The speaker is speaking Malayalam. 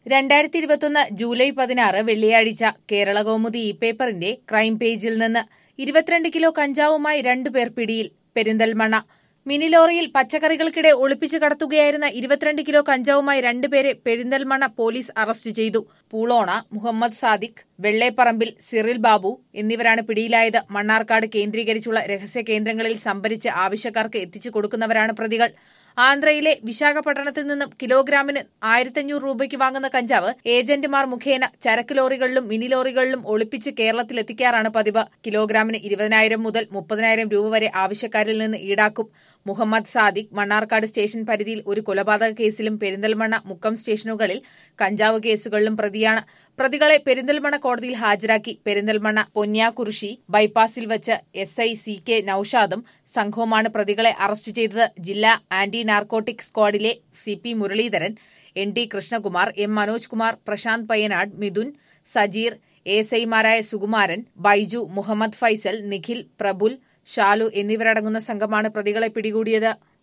രണ്ടായിരത്തി ഇരുപത്തൊന്ന് ജൂലൈ പതിനാറ് വെള്ളിയാഴ്ച കേരള കൗമുദി ഇ പേപ്പറിന്റെ ക്രൈം പേജിൽ നിന്ന് ഇരുപത്തിരണ്ട് കിലോ കഞ്ചാവുമായി രണ്ടുപേർ പിടിയിൽ പെരിന്തൽമണ്ണ മിനി ലോറിയിൽ പച്ചക്കറികൾക്കിടെ ഒളിപ്പിച്ചു കടത്തുകയായിരുന്ന ഇരുപത്തിരണ്ട് കിലോ കഞ്ചാവുമായി രണ്ടുപേരെ പെരിന്തൽമണ്ണ പോലീസ് അറസ്റ്റ് ചെയ്തു പൂളോണ മുഹമ്മദ് സാദിഖ് വെള്ളേപ്പറമ്പിൽ സിറിൽ ബാബു എന്നിവരാണ് പിടിയിലായത് മണ്ണാർക്കാട് കേന്ദ്രീകരിച്ചുള്ള രഹസ്യ കേന്ദ്രങ്ങളിൽ സംഭരിച്ച് ആവശ്യക്കാർക്ക് എത്തിച്ചു കൊടുക്കുന്നവരാണ് പ്രതികൾ ആന്ധ്രയിലെ വിശാഖപട്ടണത്തിൽ നിന്നും കിലോഗ്രാമിന് ആയിരത്തഞ്ഞൂറ് രൂപയ്ക്ക് വാങ്ങുന്ന കഞ്ചാവ് ഏജന്റുമാർ മുഖേന ചരക്ക് ലോറികളിലും മിനി ലോറികളിലും ഒളിപ്പിച്ച് കേരളത്തിലെത്തിക്കാറാണ് പതിവ് കിലോഗ്രാമിന് ഇരുപതിനായിരം മുതൽ മുപ്പതിനായിരം രൂപ വരെ ആവശ്യക്കാരിൽ നിന്ന് ഈടാക്കും മുഹമ്മദ് സാദിഖ് മണ്ണാർക്കാട് സ്റ്റേഷൻ പരിധിയിൽ ഒരു കൊലപാതക കേസിലും പെരിന്തൽമണ്ണ മുക്കം സ്റ്റേഷനുകളിൽ കഞ്ചാവ് കേസുകളിലും പ്രതിയാണ് പ്രതികളെ പെരിന്തൽമണ്ണ കോടതിയിൽ ഹാജരാക്കി പെരിന്തൽമണ്ണ പൊന്യാകുറിശി ബൈപ്പാസിൽ വച്ച് എസ് ഐ സി കെ നൌഷാദും സംഘവുമാണ് പ്രതികളെ അറസ്റ്റ് ചെയ്തത് ജില്ലാ ആന്റി നാർക്കോട്ടിക് സ്ക്വാഡിലെ C P Muraleedharan N T Krishnakumar M Manoj Kumar Prashanth Payyanad Mithun Sajeer S ഐമാരായ സുകുമാരൻ ബൈജു മുഹമ്മദ് ഫൈസൽ നിഖിൽ പ്രബുൽ ഷാലു എന്നിവരടങ്ങുന്ന സംഘമാണ് പ്രതികളെ പിടികൂടിയത്